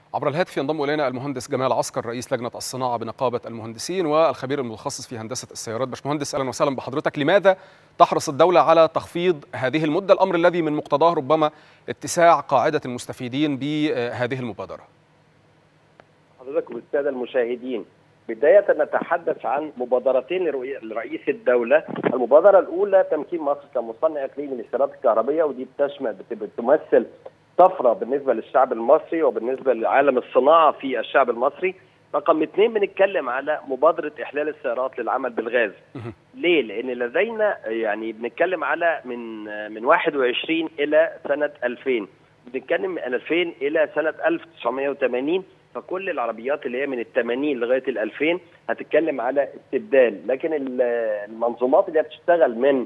عبر الهاتف ينضم الينا المهندس جمال عسكر رئيس لجنه الصناعه بنقابه المهندسين والخبير المتخصص في هندسه السيارات باشمهندس اهلا وسهلا بحضرتك لماذا تحرص الدوله على تخفيض هذه المده الامر الذي من مقتضاه ربما اتساع قاعده المستفيدين بهذه المبادره حضرتك والساده المشاهدين بداية نتحدث عن مبادرتين لرئيس الدولة، المبادرة الأولى تمكين مصر كمصنع إقليمي للسيارات الكهربية ودي بتشمل بتمثل طفره بالنسبه للشعب المصري وبالنسبه لعالم الصناعه في الشعب المصري رقم اثنين بنتكلم على مبادره احلال السيارات للعمل بالغاز ليه لان لدينا يعني بنتكلم على من من 21 الى سنه 2000 بنتكلم من 2000 الى سنه 1980 فكل العربيات اللي هي من ال 80 لغايه ال 2000 هتتكلم على استبدال لكن المنظومات اللي بتشتغل من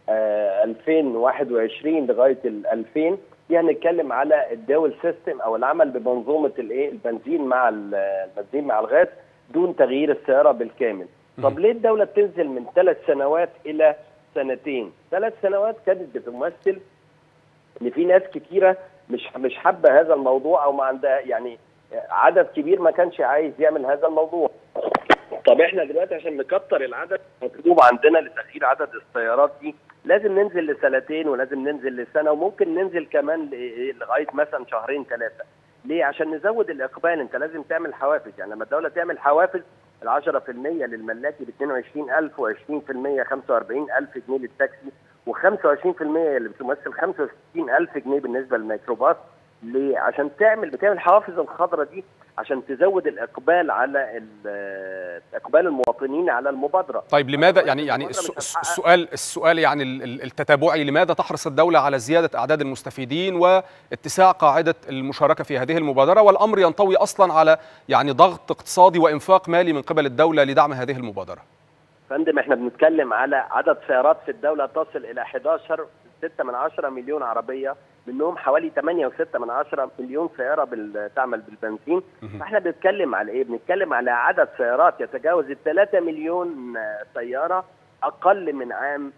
2021 لغايه ال 2000 دي هنتكلم على الدول سيستم او العمل بمنظومه الايه البنزين مع البنزين مع الغاز دون تغيير السياره بالكامل. طب ليه الدوله بتنزل من ثلاث سنوات الى سنتين؟ ثلاث سنوات كانت بتمثل ان في ناس كتيره مش مش حابه هذا الموضوع او ما عندها يعني عدد كبير ما كانش عايز يعمل هذا الموضوع. طب احنا دلوقتي عشان نكتر العدد مطلوب عندنا لتغيير عدد السيارات دي لازم ننزل لسنتين ولازم ننزل لسنه وممكن ننزل كمان لغايه مثلا شهرين ثلاثه. ليه؟ عشان نزود الاقبال انت لازم تعمل حوافز يعني لما الدوله تعمل حوافز ال 10% للملاكي ب 22000 و20% 45000 جنيه للتاكسي و25% اللي بتمثل 65000 جنيه بالنسبه للميكروباص ليه؟ عشان تعمل بتعمل حوافز الخضراء دي عشان تزود الاقبال على اقبال المواطنين على المبادره. طيب لماذا يعني يعني السؤال السؤال يعني التتابعي لماذا تحرص الدوله على زياده اعداد المستفيدين واتساع قاعده المشاركه في هذه المبادره والامر ينطوي اصلا على يعني ضغط اقتصادي وانفاق مالي من قبل الدوله لدعم هذه المبادره. فندم احنا بنتكلم على عدد سيارات في الدوله تصل الى 11 6 من 10 مليون عربيه منهم حوالي 8 و6 من 10 مليون سياره تعمل بالبنزين فاحنا بنتكلم على ايه؟ بنتكلم على عدد سيارات يتجاوز ال 3 مليون سياره اقل من عام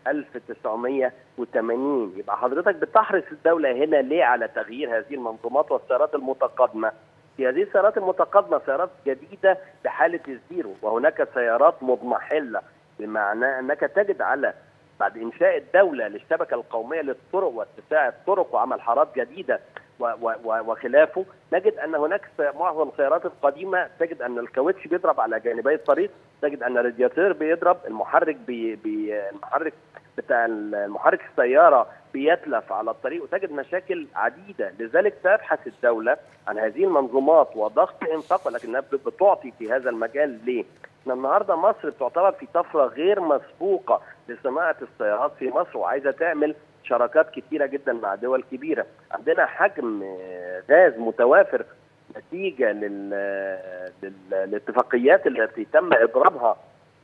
1980 يبقى حضرتك بتحرص الدوله هنا ليه على تغيير هذه المنظومات والسيارات المتقدمه؟ في هذه السيارات المتقدمه سيارات جديده بحاله الزيرو وهناك سيارات مضمحله بمعنى انك تجد على بعد انشاء الدوله للشبكه القوميه للطرق واتساع الطرق وعمل حارات جديده وخلافه نجد ان هناك معظم السيارات القديمه تجد ان الكاوتش بيضرب على جانبي الطريق تجد ان الرادياتير بيضرب المحرك بي بي المحرك بتاع المحرك السياره بيتلف على الطريق وتجد مشاكل عديده لذلك تبحث الدوله عن هذه المنظومات وضغط انفاق ولكنها بتعطي في هذا المجال ليه؟ احنا النهارده مصر بتعتبر في طفره غير مسبوقه لصناعه السيارات في مصر وعايزه تعمل شراكات كتيره جدا مع دول كبيره عندنا حجم غاز متوافر نتيجه لل... لل... للاتفاقيات التي تم اضرابها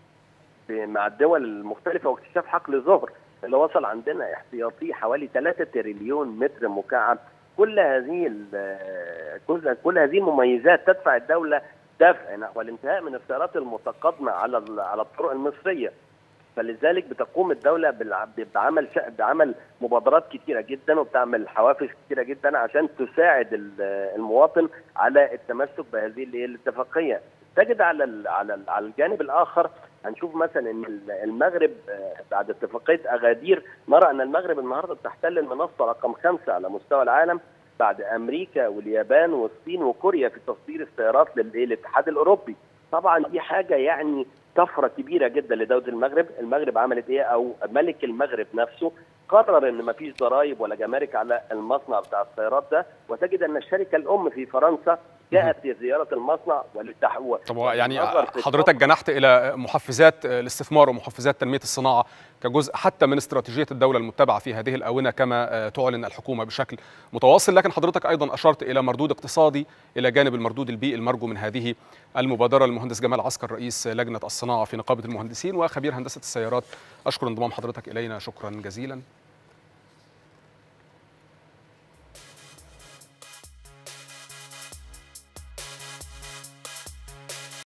مع الدول المختلفه واكتشاف حقل زهر اللي وصل عندنا احتياطي حوالي 3 تريليون متر مكعب كل هذه كل كل هذه المميزات تدفع الدوله دفع نحو الانتهاء من السيارات المتقدمه على على الطرق المصريه فلذلك بتقوم الدوله بعمل بعمل مبادرات كثيره جدا وبتعمل حوافز كثيره جدا عشان تساعد المواطن على التمسك بهذه الاتفاقيه تجد على على على الجانب الاخر هنشوف مثلا ان المغرب بعد اتفاقيه اغادير نرى ان المغرب النهارده بتحتل المنصه رقم خمسه على مستوى العالم بعد امريكا واليابان والصين وكوريا في تصدير السيارات للاتحاد الاوروبي طبعا دي حاجه يعني طفره كبيره جدا لدوله المغرب المغرب عملت ايه او ملك المغرب نفسه قرر ان ما فيش ضرائب ولا جمارك على المصنع بتاع السيارات ده وتجد ان الشركه الام في فرنسا جاءت لزياره المصنع وللتحول طب يعني حضرتك جنحت الى محفزات الاستثمار ومحفزات تنميه الصناعه كجزء حتى من استراتيجيه الدوله المتبعه في هذه الاونه كما تعلن الحكومه بشكل متواصل لكن حضرتك ايضا اشرت الى مردود اقتصادي الى جانب المردود البيئي المرجو من هذه المبادره المهندس جمال عسكر رئيس لجنه الصناعه في نقابه المهندسين وخبير هندسه السيارات اشكر انضمام حضرتك الينا شكرا جزيلا